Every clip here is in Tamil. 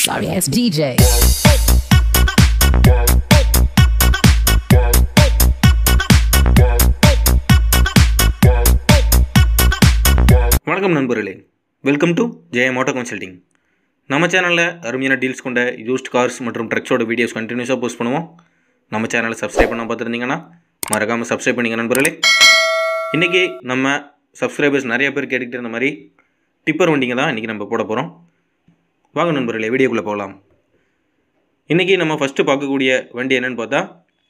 Sorry ass DJ. வணக்கம் நண்பர்களே welcome to Jaya moto consulting நம்ம சேனலில் அருமையான டீல்ஸ் கொண்ட யூஸ்ட் கார்ஸ் மற்றும் ட்ரக்ஸோட வீடியோஸ் கண்டினியூஸாக போஸ்ட் பண்ணுவோம் நம்ம சேனலை சப்ஸ்கிரைப் பண்ண பார்த்துருந்தீங்கன்னா மறக்காமல் சப்ஸ்கிரைப் பண்ணிங்க நண்பர்களே இன்றைக்கி நம்ம சப்ஸ்கிரைபர்ஸ் நிறைய பேர் கேட்டுக்கிட்டு இருந்த மாதிரி டிப்பர் வண்டிங்க தான் இன்றைக்கி நம்ம போட போகிறோம் வாங்க நண்பர்களே வீடியோக்குள்ளே போகலாம் இன்றைக்கி நம்ம ஃபஸ்ட்டு பார்க்கக்கூடிய வண்டி என்னென்னு பார்த்தா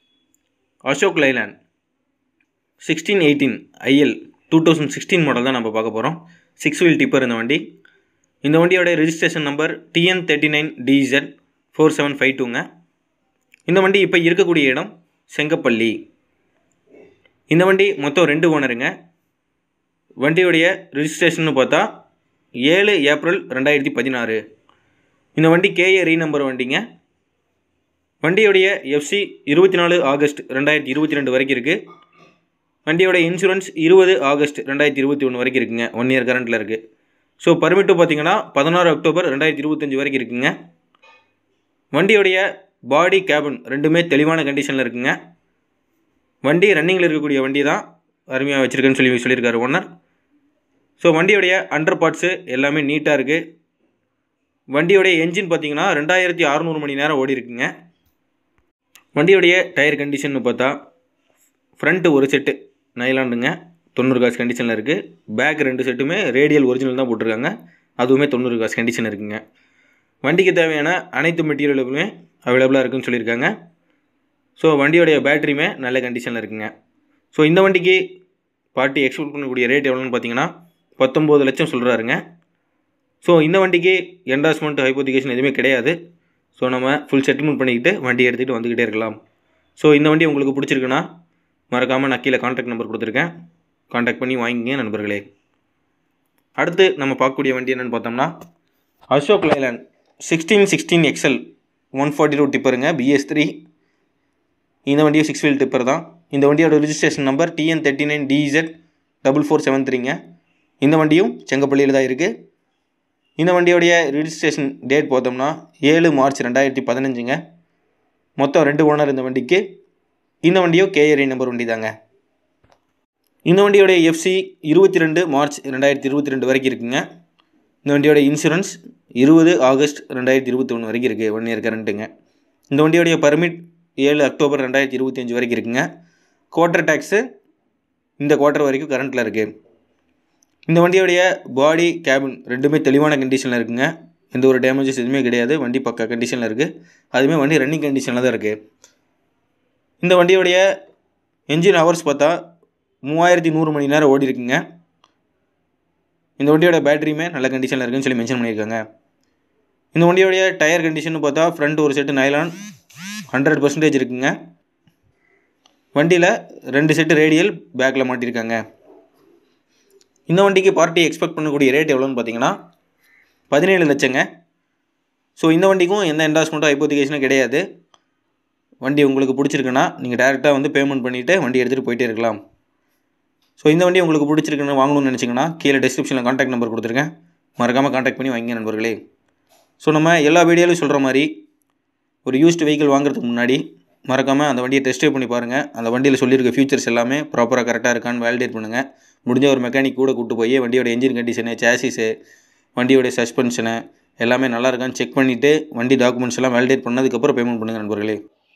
Ashok Leyland sixteen eighteen IL two thousand sixteen model தான் நம்ம பார்க்க போகிறோம் சிக்ஸ் வீல் டிப்பர் இந்த வண்டி இந்த வண்டியோட registration number TN thirty nine DZ four seven five டூங்க இந்த வண்டி இப்போ இருக்கக்கூடிய இடம் செங்கப்பள்ளி இந்த வண்டி மொத்தம் ரெண்டு ஓனருங்க வண்டியுடைய ரெஜிஸ்ட்ரேஷன் பார்த்தா ஏழு ஏப்ரல் ரெண்டாயிரத்தி பதினாறு இந்த வண்டி கேஏ ரீ நம்பர் வண்டிங்க வண்டியுடைய எஃப்சி இருபத்தி நாலு ஆகஸ்ட் ரெண்டாயிரத்தி இருபத்தி ரெண்டு வரைக்கும் இருக்குது வண்டியோட இன்சூரன்ஸ் இருபது ஆகஸ்ட் ரெண்டாயிரத்தி இருபத்தி ஒன்று வரைக்கும் இருக்குங்க ஒன் இயர் கரண்ட்டில் இருக்குது ஸோ பர்மிட்டு பார்த்தீங்கன்னா பதினாறு அக்டோபர் ரெண்டாயிரத்தி இருபத்தஞ்சி வரைக்கும் இருக்குங்க வண்டியோடைய பாடி கேபின் ரெண்டுமே தெளிவான கண்டிஷனில் இருக்குங்க வண்டி ரன்னிங்கில் இருக்கக்கூடிய வண்டி தான் அருமையாக வச்சுருக்கேன்னு சொல்லி சொல்லியிருக்காரு ஓனர் ஸோ வண்டியோடைய அண்டர் பார்ட்ஸு எல்லாமே நீட்டாக இருக்குது வண்டியோடைய என்ஜின் பார்த்தீங்கன்னா ரெண்டாயிரத்தி அறநூறு மணி நேரம் ஓடி இருக்குங்க வண்டியோடைய டயர் கண்டிஷன் பார்த்தா ஃப்ரண்ட்டு ஒரு செட்டு நைலாண்டுங்க தொண்ணூறு காசு கண்டிஷனில் இருக்குது பேக் ரெண்டு செட்டுமே ரேடியல் ஒரிஜினல் தான் போட்டிருக்காங்க அதுவுமே தொண்ணூறு காசு கண்டிஷன் இருக்குங்க வண்டிக்கு தேவையான அனைத்து மெட்டீரியலுமே அவைலபிளாக இருக்குன்னு சொல்லியிருக்காங்க ஸோ வண்டியோடைய பேட்டரியுமே நல்ல கண்டிஷனில் இருக்குங்க ஸோ இந்த வண்டிக்கு பார்ட்டி எக்ஸ்போர்ட் பண்ணக்கூடிய ரேட் எவ்வளோன்னு பார்த்தீங்கன்னா பத்தொம்போது லட்சம் சொல்கிறாருங்க ஸோ இந்த வண்டிக்கு என்டாஸ்மெண்ட் ஹைப்போதிகேஷன் எதுவுமே கிடையாது ஸோ நம்ம ஃபுல் செட்டில்மெண்ட் பண்ணிக்கிட்டு வண்டி எடுத்துகிட்டு வந்துக்கிட்டே இருக்கலாம் ஸோ இந்த வண்டி உங்களுக்கு பிடிச்சிருக்குன்னா மறக்காமல் நான் கீழே காண்டாக்ட் நம்பர் கொடுத்துருக்கேன் காண்டாக்ட் பண்ணி வாங்கிங்க நண்பர்களே அடுத்து நம்ம பார்க்கக்கூடிய வண்டி என்னென்னு பார்த்தோம்னா Ashok Leyland sixteen sixteen XL one forty two டிப்பருங்க பிஎஸ் த்ரீ இந்த வண்டியும் சிக்ஸ் வீல் டிப்பர் தான் இந்த வண்டியோட registration number TN thirty nine DZ double four seven த்ரீங்க இந்த வண்டியும் செங்கப்பள்ளியில் தான் இருக்குது இந்த வண்டியோடைய ரிஜிஸ்ட்ரேஷன் டேட் பார்த்தோம்னா ஏழு மார்ச் ரெண்டாயிரத்தி பதினஞ்சுங்க மொத்தம் ரெண்டு ஓனர் இந்த வண்டிக்கு இந்த வண்டியும் கேஏரி நம்பர் வண்டி தாங்க இந்த வண்டியோடைய எஃப்சி இருபத்தி ரெண்டு மார்ச் ரெண்டாயிரத்தி இருபத்தி ரெண்டு வரைக்கும் இருக்குங்க இந்த வண்டியோட இன்சூரன்ஸ் இருபது ஆகஸ்ட் ரெண்டாயிரத்தி இருபத்தி ஒன்று வரைக்கும் இருக்குது ஒன் இயர் கரண்ட்டுங்க இந்த வண்டியோடைய பர்மிட் ஏழு அக்டோபர் ரெண்டாயிரத்தி இருபத்தி அஞ்சு வரைக்கும் இருக்குங்க குவார்ட்டர் டேக்ஸு இந்த குவார்ட்டர் வரைக்கும் கரண்ட்டில் இருக்குது இந்த வண்டியோடைய பாடி கேபின் ரெண்டுமே தெளிவான கண்டிஷனில் இருக்குங்க எந்த ஒரு டேமேஜஸ் எதுவுமே கிடையாது வண்டி பக்கா கண்டிஷனில் இருக்குது அதுவுமே வண்டி ரன்னிங் கண்டிஷனில் தான் இருக்குது இந்த வண்டியோடைய என்ஜின் ஹவர்ஸ் பார்த்தா மூவாயிரத்தி நூறு மணி நேரம் ஓடி இருக்குங்க இந்த வண்டியோட பேட்டரியுமே நல்ல கண்டிஷனில் இருக்குன்னு சொல்லி மென்ஷன் பண்ணியிருக்காங்க இந்த வண்டியோடைய டயர் கண்டிஷன் பார்த்தா ஃப்ரண்ட் ஒரு செட்டு நைலான் ஹண்ட்ரட் பர்சன்டேஜ் இருக்குங்க வண்டியில் ரெண்டு செட்டு ரேடியல் பேக்கில் மாட்டியிருக்காங்க இந்த வண்டிக்கு பார்ட்டி எக்ஸ்பெக்ட் பண்ணக்கூடிய ரேட் எவ்வளோன்னு பார்த்தீங்கன்னா பதினேழு லட்சங்க ஸோ இந்த வண்டிக்கும் எந்த என்டாஸ்மெண்ட்டோ ஹைப்போதிகேஷனும் கிடையாது வண்டி உங்களுக்கு பிடிச்சிருக்குன்னா நீங்கள் டேரெக்டாக வந்து பேமெண்ட் பண்ணிவிட்டு வண்டி எடுத்துகிட்டு போயிட்டே இருக்கலாம் ஸோ இந்த வண்டி உங்களுக்கு பிடிச்சிருக்குன்னு வாங்கணும்னு நினச்சிங்கன்னா கீழே டிஸ்கிரிப்ஷனில் காண்டாக்ட் நம்பர் கொடுத்துருக்கேன் மறக்காமல் காண்டாக்ட் பண்ணி வாங்கிங்க நண்பர்களே ஸோ நம்ம எல்லா வீடியோலையும் சொல்கிற மாதிரி ஒரு யூஸ்டு வெஹிக்கிள் வாங்குறதுக்கு முன்னாடி மறக்காமல் அந்த வண்டியை டெஸ்ட் பண்ணி பாருங்கள் அந்த வண்டியில் சொல்லியிருக்க ஃபியூச்சர்ஸ் எல்லாமே ப்ராப்பராக கரெக்டாக இருக்கான்னு வேலிடேட் பண்ணுங்கள் முடிஞ்ச ஒரு மெக்கானிக் கூட கூட்டு போய் வண்டியோட என்ஜின் கண்டிஷனு சேசிஸு வண்டியோட சஸ்பென்ஷனு எல்லாமே நல்லா இருக்கான்னு செக் பண்ணிவிட்டு வண்டி டாக்குமெண்ட்ஸ் எல்லாம் வேலிடேட் பண்ணதுக்கப்புறம் பேமெண்ட் பண்ணுங்கள் நண்பர்களே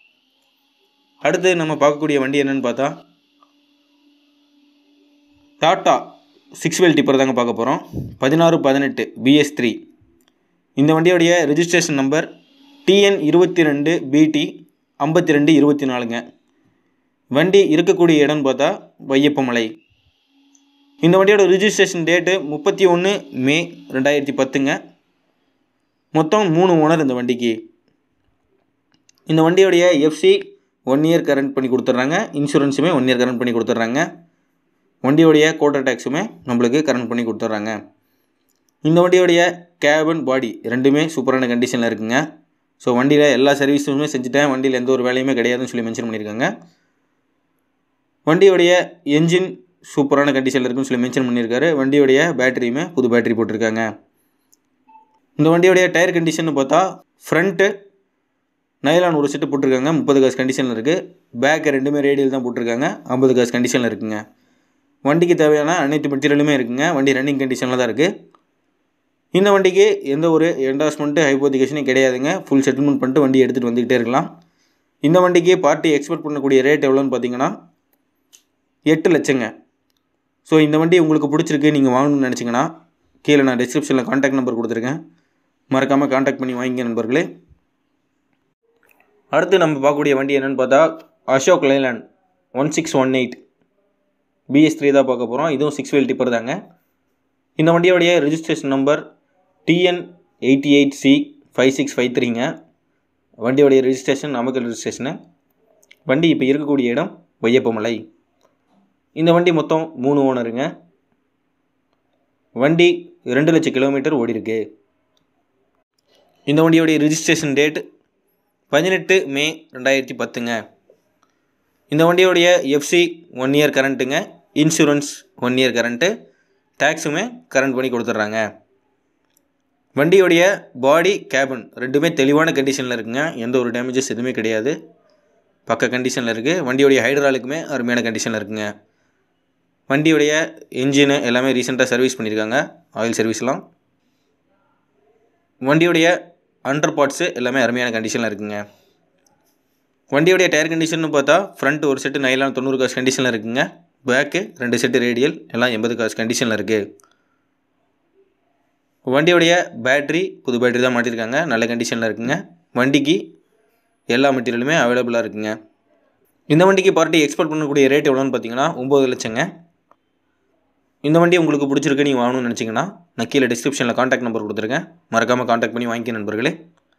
அடுத்து நம்ம பார்க்கக்கூடிய வண்டி என்னென்னு பார்த்தா டாட்டா சிக்ஸ் வீல் டிப்பர் தாங்க பார்க்க போகிறோம் பதினாறு பதினெட்டு பிஎஸ் த்ரீ இந்த வண்டியோடைய ரெஜிஸ்ட்ரேஷன் நம்பர் டிஎன் இருபத்தி ரெண்டு பிடி ஐம்பத்தி ரெண்டு இருபத்தி நாலுங்க வண்டி இருக்கக்கூடிய இடம்னு பார்த்தா வையப்பமலை இந்த வண்டியோட ரிஜிஸ்ட்ரேஷன் டேட்டு முப்பத்தி ஒன்று மே ரெண்டாயிரத்தி பத்துங்க மொத்தம் மூணு ஓனர் இந்த வண்டிக்கு இந்த வண்டியோடைய எஃப்சி ஒன் இயர் கரண்ட் பண்ணி கொடுத்துட்றாங்க இன்சூரன்ஸுமே ஒன் இயர் கரண்ட் பண்ணி கொடுத்துட்றாங்க வண்டியோடைய கோட்டர் டேக்ஸுமே நம்மளுக்கு கரண்ட் பண்ணி கொடுத்துட்றாங்க இந்த வண்டியோடைய கேபன் பாடி ரெண்டுமே சூப்பரான கண்டிஷனில் இருக்குங்க ஸோ வண்டியில் எல்லா சர்வீஸுமே செஞ்சுட்டேன் வண்டியில் எந்த ஒரு வேலையுமே கிடையாதுன்னு சொல்லி மென்ஷன் பண்ணியிருக்காங்க வண்டியோடைய என்ஜின் சூப்பரான கண்டிஷனில் இருக்குன்னு சொல்லி மென்ஷன் பண்ணியிருக்காரு வண்டியோடைய பேட்டரியுமே புது பேட்டரி போட்டிருக்காங்க இந்த வண்டியோடைய டயர் கண்டிஷன் பார்த்தா ஃப்ரண்ட்டு நைலான் ஒரு செட்டு போட்டிருக்காங்க முப்பது காசு கண்டிஷனில் இருக்குது பேக்கு ரெண்டுமே ரேடியல் தான் போட்டிருக்காங்க ஐம்பது காசு கண்டிஷனில் இருக்குங்க வண்டிக்கு தேவையான அனைத்து மெட்டீரியலுமே இருக்குங்க வண்டி ரன்னிங் கண்டிஷனில் தான் இருக்குது இந்த வண்டிக்கு எந்த ஒரு என்டாஸ்மெண்ட்டு ஹைப்போதிகேஷனும் கிடையாதுங்க ஃபுல் செட்டில்மெண்ட் பண்ணிட்டு வண்டி எடுத்துகிட்டு வந்துக்கிட்டே இருக்கலாம் இந்த வண்டிக்கு பார்ட்டி எக்ஸ்பெக்ட் பண்ணக்கூடிய ரேட் எவ்வளோன்னு பார்த்தீங்கன்னா எட்டு லட்சங்க ஸோ இந்த வண்டி உங்களுக்கு பிடிச்சிருக்கு நீங்கள் வாங்கணும்னு நினச்சிங்கன்னா கீழே நான் டிஸ்கிரிப்ஷனில் காண்டாக்ட் நம்பர் கொடுத்துருக்கேன் மறக்காமல் காண்டாக்ட் பண்ணி வாங்கிங்க நண்பர்களே அடுத்து நம்ம பார்க்கக்கூடிய வண்டி என்னென்னு பார்த்தா Ashok Leyland one six one eight BS three தான் பார்க்க போகிறோம் இதுவும் சிக்ஸ் வீல் டிப்பர் தாங்க இந்த வண்டியோடைய registration number TN eighty eight C five six five த்ரீங்க வண்டியோடைய ரெஜிஸ்ட்ரேஷன் நாமக்கல் ரெஜிஸ்ட்ரேஷனு வண்டி இப்போ இருக்கக்கூடிய இடம் வையப்பமலை இந்த வண்டி மொத்தம் மூணு ஓனருங்க வண்டி ரெண்டு லட்சம் கிலோமீட்டர் ஓடி இருக்கு இந்த வண்டியோடைய ரிஜிஸ்ட்ரேஷன் டேட் பதினெட்டு மே ரெண்டாயிரத்தி பத்துங்க இந்த வண்டியோடைய எஃப்சி ஒன் இயர் கரண்ட்டுங்க இன்சூரன்ஸ் ஒன் இயர் கரண்ட்டு டேக்ஸுமே கரண்ட் பண்ணி கொடுத்துட்றாங்க வண்டியோடைய பாடி கேபின் ரெண்டுமே தெளிவான கண்டிஷனில் இருக்குங்க எந்த ஒரு டேமேஜஸ் எதுவுமே கிடையாது பக்க கண்டிஷனில் இருக்குது வண்டியோடைய ஹைட்ராலுக்குமே அருமையான கண்டிஷனில் இருக்குங்க வண்டியோடைய இன்ஜினு எல்லாமே ரீசெண்டாக சர்வீஸ் பண்ணியிருக்காங்க ஆயில் சர்வீஸ்லாம் வண்டியோடைய அண்டர் பார்ட்ஸு எல்லாமே அருமையான கண்டிஷனில் இருக்குங்க வண்டியோடைய டயர் கண்டிஷன் பார்த்தா ஃப்ரண்ட் ஒரு செட்டு நைலான் தொண்ணூறு காசு கண்டிஷனில் இருக்குங்க பேக்கு ரெண்டு செட்டு ரேடியல் எல்லாம் எண்பது காசு கண்டிஷனில் இருக்குது வண்டியோடைய பேட்ரி புது பேட்ரி தான் மாட்டியிருக்காங்க நல்ல கண்டிஷனில் இருக்குங்க வண்டிக்கு எல்லா மெட்டீரியலுமே அவைலபிளாக இருக்குங்க இந்த வண்டிக்கு பார்ட்டி எக்ஸ்போர்ட் பண்ணக்கூடிய ரேட் எவ்வளோன்னு பார்த்தீங்கன்னா ஒம்பது லட்சங்க இந்த வண்டி உங்களுக்கு பிடிச்சிருக்கு நீங்கள் வாங்கணும்னு நினச்சிங்கன்னா நான் கீழே டிஸ்கிரிப்ஷனில் காண்டாக்ட் நம்பர் கொடுத்துருக்கேன் மறக்காமல் காண்டாக்ட் பண்ணி வாங்கிக்க நண்பர்களே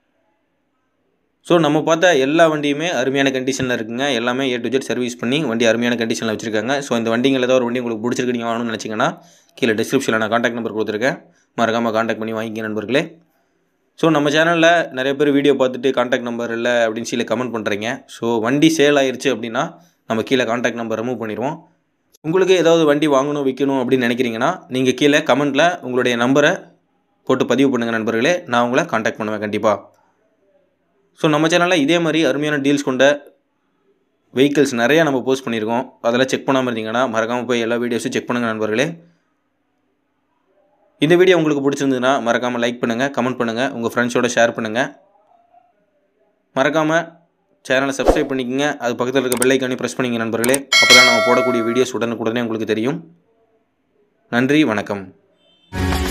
ஸோ நம்ம பார்த்த எல்லா வண்டியுமே அருமையான கண்டிஷனில் இருக்குங்க எல்லாமே ஏ டு ஜெட் சர்வீஸ் பண்ணி வண்டி அருமையான கண்டிஷனில் வச்சுருக்காங்க ஸோ இந்த வண்டிங்களில் ஏதாவது ஒரு வண்டி உங்களுக்கு பிடிச்சிருக்கு நீங்கள் வாங்கணும்னு நினச்சிங்கன்னா கீழே டிஸ்கிரிப்ஷனில் நான் காண்டாக்ட் நம்பர் கொடுத்துருக்கேன் மறக்காமல் காண்டாக்ட் பண்ணி வாங்கிக்க நண்பர்களே ஸோ நம்ம சேனலில் நிறைய பேர் வீடியோ பார்த்துட்டு காண்டாக்ட் நம்பர் இல்லை அப்படின்னு சொல்லி கமெண்ட் பண்ணுறீங்க ஸோ வண்டி சேல் ஆயிருச்சு அப்படின்னா நம்ம கீழே காண்டாக்ட் நம்பர் ரிமூவ் பண்ணிடுவோம் உங்களுக்கு ஏதாவது வண்டி வாங்கணும் விற்கணும் அப்படின்னு நினைக்கிறீங்கன்னா நீங்கள் கீழே கமெண்ட்டில் உங்களுடைய நம்பரை போட்டு பதிவு பண்ணுங்கள் நண்பர்களே நான் உங்களை காண்டாக்ட் பண்ணுவேன் கண்டிப்பாக ஸோ நம்ம சேனலில் இதே மாதிரி அருமையான டீல்ஸ் கொண்ட வெஹிக்கிள்ஸ் நிறையா நம்ம போஸ்ட் பண்ணியிருக்கோம் அதெல்லாம் செக் பண்ணாமல் இருந்தீங்கன்னா மறக்காமல் போய் எல்லா வீடியோஸும் செக் பண்ணுங்கள் நண்பர்களே இந்த வீடியோ உங்களுக்கு பிடிச்சிருந்ததுன்னா மறக்காமல் லைக் பண்ணுங்கள் கமெண்ட் பண்ணுங்கள் உங்கள் ஃப்ரெண்ட்ஸோட ஷேர் பண்ணுங்கள் மறக்காமல் சேனலை சப்ஸ்கிரைப் பண்ணிக்கங்க அது பக்கத்தில் இருக்க பெல் ஐக்கானே ப்ரெஸ் பண்ணிங்க நண்பர்களே அப்போ தான் நம்ம போடக்கூடிய வீடியோஸ் உடனுக்குடனே உங்களுக்கு தெரியும் நன்றி வணக்கம்